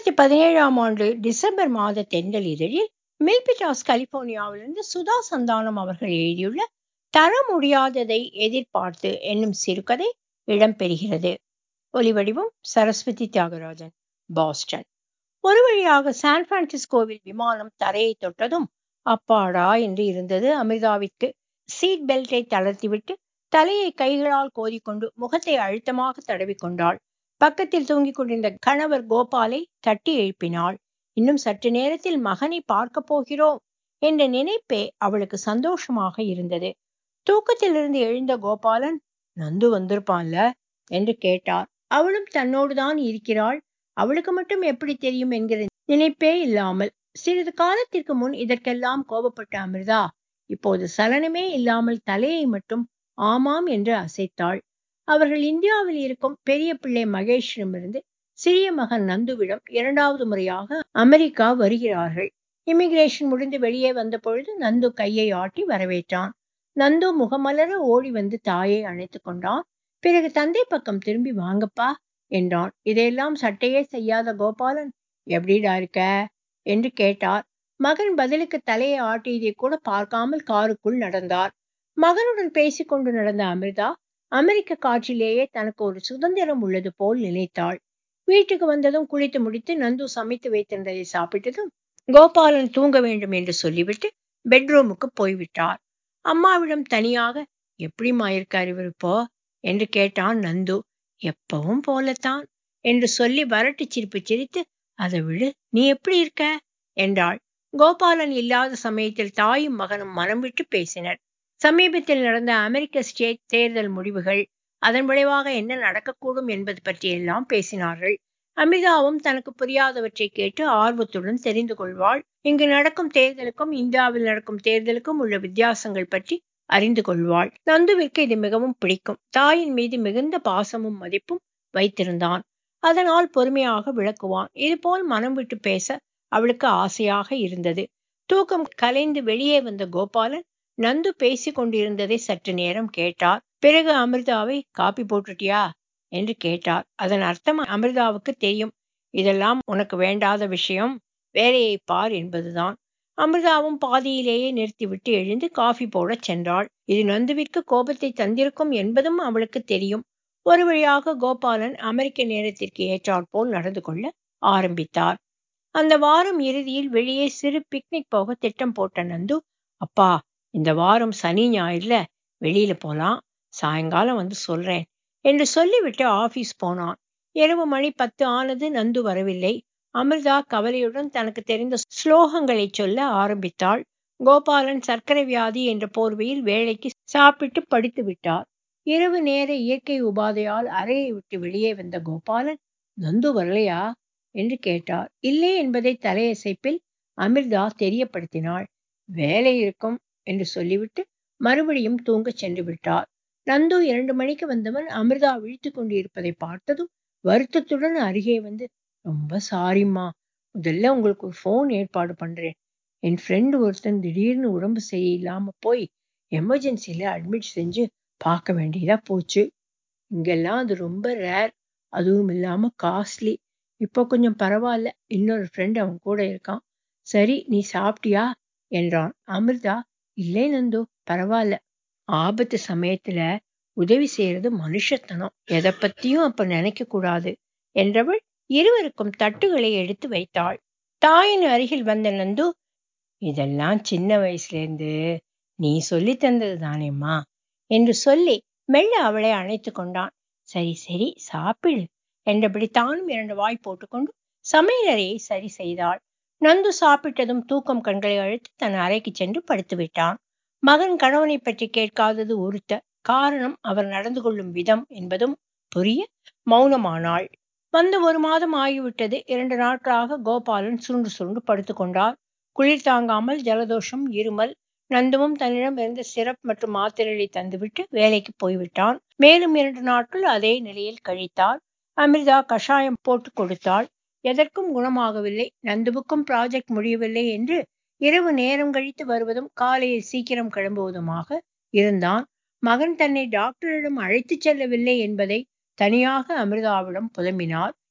இரண்டாயிரத்தி பதினேழாம் ஆண்டு டிசம்பர் மாத தென்றல் இதழில் மில்பிட்டாஸ் கலிபோர்னியாவிலிருந்து சுதா சந்தானம் அவர்கள் எழுதியுள்ள தர முடியாததை எதிர்பார்த்து என்னும் சிறுகதை இடம்பெறுகிறது ஒலிவடிவம் சரஸ்வதி தியாகராஜன் பாஸ்டன் ஒரு வழியாக சான் பிரான்சிஸ்கோவில் விமானம் தரையை தொட்டதும் அப்பாடா என்று இருந்தது அமிர்தாவிற்கு சீட் பெல்ட்டை தளர்த்திவிட்டு தலையை கைகளால் கோதிக்கொண்டு முகத்தை அழுத்தமாக தடவிக்கொண்டாள் பக்கத்தில் தூங்கிக் கொண்டிருந்த கணவர் கோபாலை தட்டி எழுப்பினாள் இன்னும் சற்று நேரத்தில் மகனை பார்க்க போகிறோம் என்ற நினைப்பே அவளுக்கு சந்தோஷமாக இருந்தது தூக்கத்திலிருந்து எழுந்த கோபாலன் நந்து வந்திருப்பான்ல என்று கேட்டார் அவளும் தன்னோடுதான் இருக்கிறாள் அவளுக்கு மட்டும் எப்படி தெரியும் என்கிற நினைப்பே இல்லாமல் சிறிது காலத்திற்கு முன் இதற்கெல்லாம் கோபப்பட்ட அமிர்தா இப்போது சலனமே இல்லாமல் தலையை மட்டும் ஆமாம் என்று அசைத்தாள் அவர்கள் இந்தியாவில் இருக்கும் பெரிய பிள்ளை மகேஷிடமிருந்து சிறிய மகன் நந்துவிடம் இரண்டாவது முறையாக அமெரிக்கா வருகிறார்கள் இமிகிரேஷன் முடிந்து வெளியே வந்த பொழுது நந்து கையை ஆட்டி வரவேற்றான் நந்து முகமலர ஓடி வந்து தாயை அணைத்து கொண்டான் பிறகு தந்தை பக்கம் திரும்பி வாங்கப்பா என்றான் இதையெல்லாம் சட்டையே செய்யாத கோபாலன் எப்படிடா இருக்க என்று கேட்டார் மகன் பதிலுக்கு தலையை ஆட்டியதை கூட பார்க்காமல் காருக்குள் நடந்தார் மகனுடன் பேசிக்கொண்டு நடந்த அமிர்தா அமெரிக்க காற்றிலேயே தனக்கு ஒரு சுதந்திரம் உள்ளது போல் நினைத்தாள் வீட்டுக்கு வந்ததும் குளித்து முடித்து நந்து சமைத்து வைத்திருந்ததை சாப்பிட்டதும் கோபாலன் தூங்க வேண்டும் என்று சொல்லிவிட்டு பெட்ரூமுக்கு போய்விட்டார் அம்மாவிடம் தனியாக எப்படிமா இருக்கார் இவர் இப்போ என்று கேட்டான் நந்து எப்பவும் போலத்தான் என்று சொல்லி வரட்டு சிரிப்பு சிரித்து அதை விடு நீ எப்படி இருக்க என்றாள் கோபாலன் இல்லாத சமயத்தில் தாயும் மகனும் மனம் விட்டு பேசினர் சமீபத்தில் நடந்த அமெரிக்க ஸ்டேட் தேர்தல் முடிவுகள் அதன் விளைவாக என்ன நடக்கக்கூடும் என்பது பற்றியெல்லாம் பேசினார்கள் அமிதாவும் தனக்கு புரியாதவற்றை கேட்டு ஆர்வத்துடன் தெரிந்து கொள்வாள் இங்கு நடக்கும் தேர்தலுக்கும் இந்தியாவில் நடக்கும் தேர்தலுக்கும் உள்ள வித்தியாசங்கள் பற்றி அறிந்து கொள்வாள் நந்துவிற்கு இது மிகவும் பிடிக்கும் தாயின் மீது மிகுந்த பாசமும் மதிப்பும் வைத்திருந்தான் அதனால் பொறுமையாக விளக்குவான் இதுபோல் மனம் விட்டு பேச அவளுக்கு ஆசையாக இருந்தது தூக்கம் கலைந்து வெளியே வந்த கோபாலன் நந்து பேசி கொண்டிருந்ததை சற்று நேரம் கேட்டார் பிறகு அமிர்தாவை காப்பி போட்டுட்டியா என்று கேட்டார் அதன் அர்த்தம் அமிர்தாவுக்கு தெரியும் இதெல்லாம் உனக்கு வேண்டாத விஷயம் வேலையை பார் என்பதுதான் அமிர்தாவும் பாதியிலேயே நிறுத்திவிட்டு எழுந்து காஃபி போடச் சென்றாள் இது நந்துவிற்கு கோபத்தை தந்திருக்கும் என்பதும் அவளுக்கு தெரியும் ஒரு வழியாக கோபாலன் அமெரிக்க நேரத்திற்கு ஏற்றாற் போல் நடந்து கொள்ள ஆரம்பித்தார் அந்த வாரம் இறுதியில் வெளியே சிறு பிக்னிக் போக திட்டம் போட்ட நந்து அப்பா இந்த வாரம் சனி ஞாயிறுல வெளியில போலாம் சாயங்காலம் வந்து சொல்றேன் என்று சொல்லிவிட்டு ஆபீஸ் போனான் இரவு மணி பத்து ஆனது நந்து வரவில்லை அமிர்தா கவலையுடன் தனக்கு தெரிந்த ஸ்லோகங்களை சொல்ல ஆரம்பித்தாள் கோபாலன் சர்க்கரை வியாதி என்ற போர்வையில் வேலைக்கு சாப்பிட்டு படித்து விட்டார் இரவு நேர இயற்கை உபாதையால் அறையை விட்டு வெளியே வந்த கோபாலன் நந்து வரலையா என்று கேட்டார் இல்லை என்பதை தலையசைப்பில் அமிர்தா தெரியப்படுத்தினாள் வேலை இருக்கும் என்று சொல்லிவிட்டு மறுபடியும் தூங்கச் சென்று விட்டார் நந்து இரண்டு மணிக்கு வந்தவன் அமிர்தா விழித்து கொண்டிருப்பதை பார்த்ததும் வருத்தத்துடன் அருகே வந்து ரொம்ப சாரிம்மா முதல்ல உங்களுக்கு ஒரு ஃபோன் ஏற்பாடு பண்றேன் என் ஃப்ரெண்டு ஒருத்தன் திடீர்னு உடம்பு சரியில்லாம போய் எமர்ஜென்சில அட்மிட் செஞ்சு பார்க்க வேண்டியதா போச்சு இங்கெல்லாம் அது ரொம்ப ரேர் அதுவும் இல்லாம காஸ்ட்லி இப்போ கொஞ்சம் பரவாயில்ல இன்னொரு ஃப்ரெண்ட் அவன் கூட இருக்கான் சரி நீ சாப்பிட்டியா என்றான் அமிர்தா இல்லை நந்து பரவாயில்ல ஆபத்து சமயத்துல உதவி செய்யறது மனுஷத்தனம் எதை பத்தியும் அப்ப நினைக்க கூடாது என்றவள் இருவருக்கும் தட்டுகளை எடுத்து வைத்தாள் தாயின் அருகில் வந்த நந்து இதெல்லாம் சின்ன வயசுல இருந்து நீ சொல்லி தந்தது தானேம்மா என்று சொல்லி மெல்ல அவளை அணைத்து கொண்டான் சரி சரி சாப்பிடு என்றபடி தானும் இரண்டு வாய் போட்டுக்கொண்டு சமையலறையை சரி செய்தாள் நந்து சாப்பிட்டதும் தூக்கம் கண்களை அழுத்தி தன் அறைக்கு சென்று படுத்து விட்டான் மகன் கணவனை பற்றி கேட்காதது உறுத்த காரணம் அவர் நடந்து கொள்ளும் விதம் என்பதும் புரிய மௌனமானாள் வந்து ஒரு மாதம் ஆகிவிட்டது இரண்டு நாட்களாக கோபாலன் சுருண்டு சுருண்டு படுத்துக் கொண்டார் குளிர் தாங்காமல் ஜலதோஷம் இருமல் நந்துவும் தன்னிடம் இருந்த சிரப் மற்றும் மாத்திரைகளை தந்துவிட்டு வேலைக்கு போய்விட்டான் மேலும் இரண்டு நாட்கள் அதே நிலையில் கழித்தார் அமிர்தா கஷாயம் போட்டு கொடுத்தாள் எதற்கும் குணமாகவில்லை நந்துவுக்கும் ப்ராஜெக்ட் முடியவில்லை என்று இரவு நேரம் கழித்து வருவதும் காலையில் சீக்கிரம் கிளம்புவதுமாக இருந்தான் மகன் தன்னை டாக்டரிடம் அழைத்துச் செல்லவில்லை என்பதை தனியாக அமிர்தாவிடம் புலம்பினார்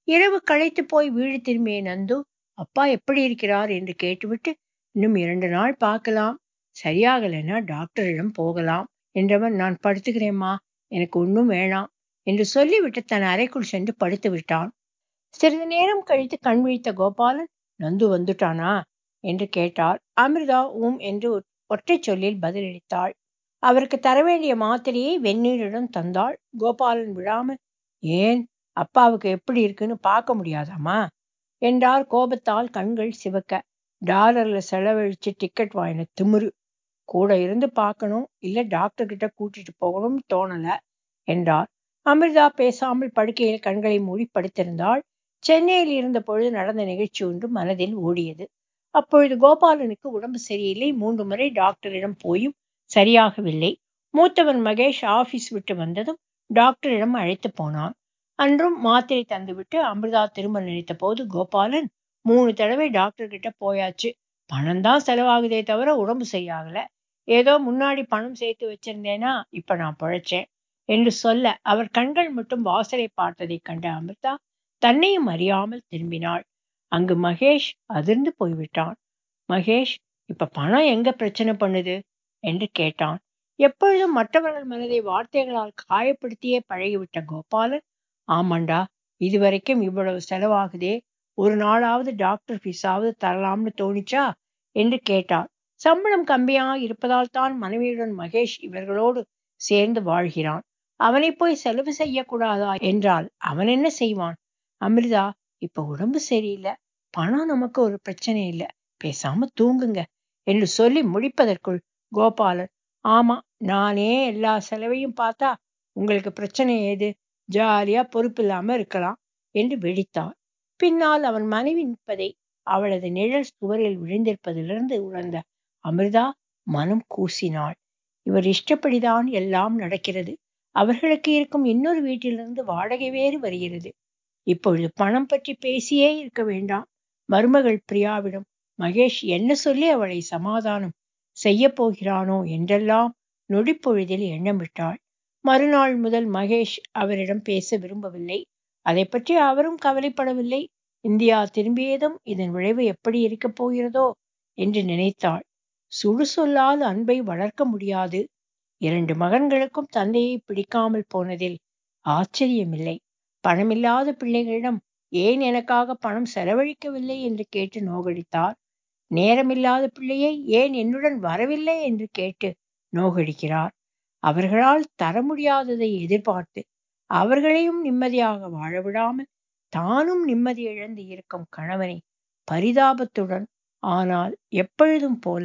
இரவு களைத்து போய் வீடு திரும்பிய நந்து அப்பா எப்படி இருக்கிறார் என்று கேட்டுவிட்டு இன்னும் இரண்டு நாள் பார்க்கலாம் சரியாகலைன்னா டாக்டரிடம் போகலாம் என்றவன் நான் படுத்துக்கிறேம்மா எனக்கு ஒன்றும் வேணாம் என்று சொல்லிவிட்டு தன் அறைக்குள் சென்று படுத்து விட்டான் சிறிது நேரம் கழித்து கண் விழித்த கோபாலன் நந்து வந்துட்டானா என்று கேட்டார் அமிர்தா ஊம் என்று ஒற்றை சொல்லில் பதிலளித்தாள் அவருக்கு தர வேண்டிய மாத்திரையை வெந்நீருடன் தந்தாள் கோபாலன் விழாமல் ஏன் அப்பாவுக்கு எப்படி இருக்குன்னு பார்க்க முடியாதாமா என்றார் கோபத்தால் கண்கள் சிவக்க டாலர்ல செலவழிச்சு டிக்கெட் வாங்கின திமிரு கூட இருந்து பார்க்கணும் இல்ல டாக்டர் கிட்ட கூட்டிட்டு போகணும்னு தோணல என்றார் அமிர்தா பேசாமல் படுக்கையில் கண்களை மூடி படுத்திருந்தாள் சென்னையில் இருந்த பொழுது நடந்த நிகழ்ச்சி ஒன்று மனதில் ஓடியது அப்பொழுது கோபாலனுக்கு உடம்பு சரியில்லை மூன்று முறை டாக்டரிடம் போயும் சரியாகவில்லை மூத்தவன் மகேஷ் ஆபீஸ் விட்டு வந்ததும் டாக்டரிடம் அழைத்து போனான் அன்றும் மாத்திரை தந்துவிட்டு அமிர்தா திரும்ப நினைத்த போது கோபாலன் மூணு தடவை டாக்டர் கிட்ட போயாச்சு பணம் தான் செலவாகுதே தவிர உடம்பு சரியாகல ஏதோ முன்னாடி பணம் சேர்த்து வச்சிருந்தேனா இப்ப நான் பழைச்சேன் என்று சொல்ல அவர் கண்கள் மட்டும் வாசலை பார்த்ததை கண்ட அமிர்தா தன்னையும் அறியாமல் திரும்பினாள் அங்கு மகேஷ் அதிர்ந்து போய்விட்டான் மகேஷ் இப்ப பணம் எங்க பிரச்சனை பண்ணுது என்று கேட்டான் எப்பொழுதும் மற்றவர்கள் மனதை வார்த்தைகளால் காயப்படுத்தியே பழகிவிட்ட கோபாலன் ஆமாண்டா இதுவரைக்கும் இவ்வளவு செலவாகுதே ஒரு நாளாவது டாக்டர் ஃபீஸாவது தரலாம்னு தோணிச்சா என்று கேட்டார் சம்பளம் கம்மியா இருப்பதால் தான் மனைவியுடன் மகேஷ் இவர்களோடு சேர்ந்து வாழ்கிறான் அவனை போய் செலவு செய்யக்கூடாதா என்றால் அவன் என்ன செய்வான் அமிர்தா இப்ப உடம்பு சரியில்லை பணம் நமக்கு ஒரு பிரச்சனை இல்லை பேசாம தூங்குங்க என்று சொல்லி முடிப்பதற்குள் கோபாலன் ஆமா நானே எல்லா செலவையும் பார்த்தா உங்களுக்கு பிரச்சனை ஏது ஜாலியா பொறுப்பில்லாம இருக்கலாம் என்று வெடித்தான் பின்னால் அவன் மனைவி நிற்பதை அவளது நிழல் சுவரில் விழுந்திருப்பதிலிருந்து உணர்ந்த அமிர்தா மனம் கூசினாள் இவர் இஷ்டப்படிதான் எல்லாம் நடக்கிறது அவர்களுக்கு இருக்கும் இன்னொரு வீட்டிலிருந்து வாடகை வேறு வருகிறது இப்பொழுது பணம் பற்றி பேசியே இருக்க வேண்டாம் மருமகள் பிரியாவிடம் மகேஷ் என்ன சொல்லி அவளை சமாதானம் செய்ய போகிறானோ என்றெல்லாம் நொடிப்பொழுதில் எண்ணமிட்டாள் மறுநாள் முதல் மகேஷ் அவரிடம் பேச விரும்பவில்லை அதை பற்றி அவரும் கவலைப்படவில்லை இந்தியா திரும்பியதும் இதன் விளைவு எப்படி இருக்கப் போகிறதோ என்று நினைத்தாள் சுடு சொல்லால் அன்பை வளர்க்க முடியாது இரண்டு மகன்களுக்கும் தந்தையை பிடிக்காமல் போனதில் ஆச்சரியமில்லை பணமில்லாத பிள்ளைகளிடம் ஏன் எனக்காக பணம் செலவழிக்கவில்லை என்று கேட்டு நோகடித்தார் நேரமில்லாத பிள்ளையை ஏன் என்னுடன் வரவில்லை என்று கேட்டு நோகடிக்கிறார் அவர்களால் தர முடியாததை எதிர்பார்த்து அவர்களையும் நிம்மதியாக வாழ விடாமல் தானும் நிம்மதி இழந்து இருக்கும் கணவனை பரிதாபத்துடன் ஆனால் எப்பொழுதும் போல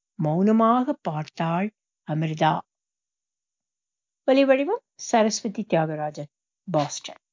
மௌனமாக பார்த்தாள் அமிர்தா ஒலிவடிவம் சரஸ்வதி தியாகராஜன் பாஸ்டன்